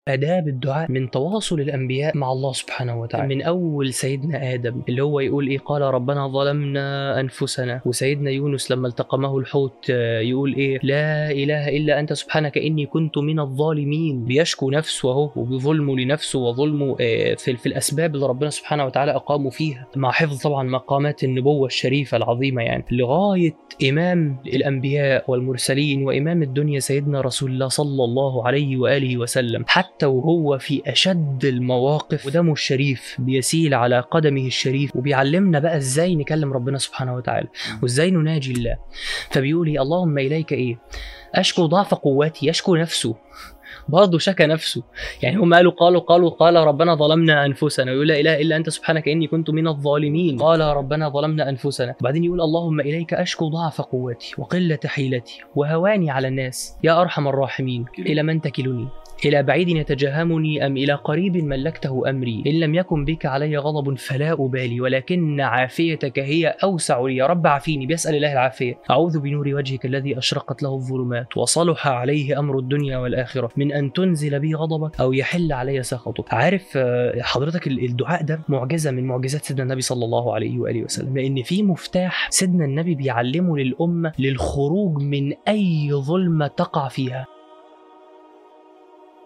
اداب الدعاء من تواصل الانبياء مع الله سبحانه وتعالى من اول سيدنا ادم اللي هو يقول ايه قال ربنا ظلمنا انفسنا وسيدنا يونس لما التقمه الحوت آه، يقول ايه لا اله الا انت سبحانك اني كنت من الظالمين بيشكو نفسه اهو وبظلمه لنفسه وظلمه آه، في في الاسباب اللي ربنا سبحانه وتعالى اقامه فيها مع حفظ طبعا مقامات النبوه الشريفه العظيمه يعني لغايه امام الانبياء والمرسلين وامام الدنيا سيدنا رسول الله صلى الله عليه واله وسلم حتى وهو في اشد المواقف ودمه الشريف بيسيل على قدمه الشريف وبيعلمنا بقى ازاي نكلم ربنا سبحانه وتعالى وازاي نناجي الله فبيقول إيه؟ اللهم اليك ايه اشكو ضعف قوتي يشكو نفسه برضه شكى نفسه يعني هم قالوا قالوا قالوا قال ربنا ظلمنا انفسنا ويقول لا اله الا انت سبحانك اني كنت من الظالمين قال ربنا ظلمنا انفسنا وبعدين يقول اللهم اليك اشكو ضعف قوتي وقله حيلتي وهواني على الناس يا ارحم الراحمين الى من تكلني إلى بعيد يتجهمني أم إلى قريب ملكته أمري إن لم يكن بك علي غضب فلا أبالي ولكن عافيتك هي أوسع لي يا رب عافيني بيسأل الله العافية أعوذ بنور وجهك الذي أشرقت له الظلمات وصلح عليه أمر الدنيا والآخرة من أن تنزل بي غضبك أو يحل علي سخطك عارف آه، حضرتك ال- الدعاء ده معجزة من معجزات سيدنا النبي صلى الله عليه وآله وسلم لأن في مفتاح سيدنا النبي بيعلمه للأمة للخروج من أي ظلمة تقع فيها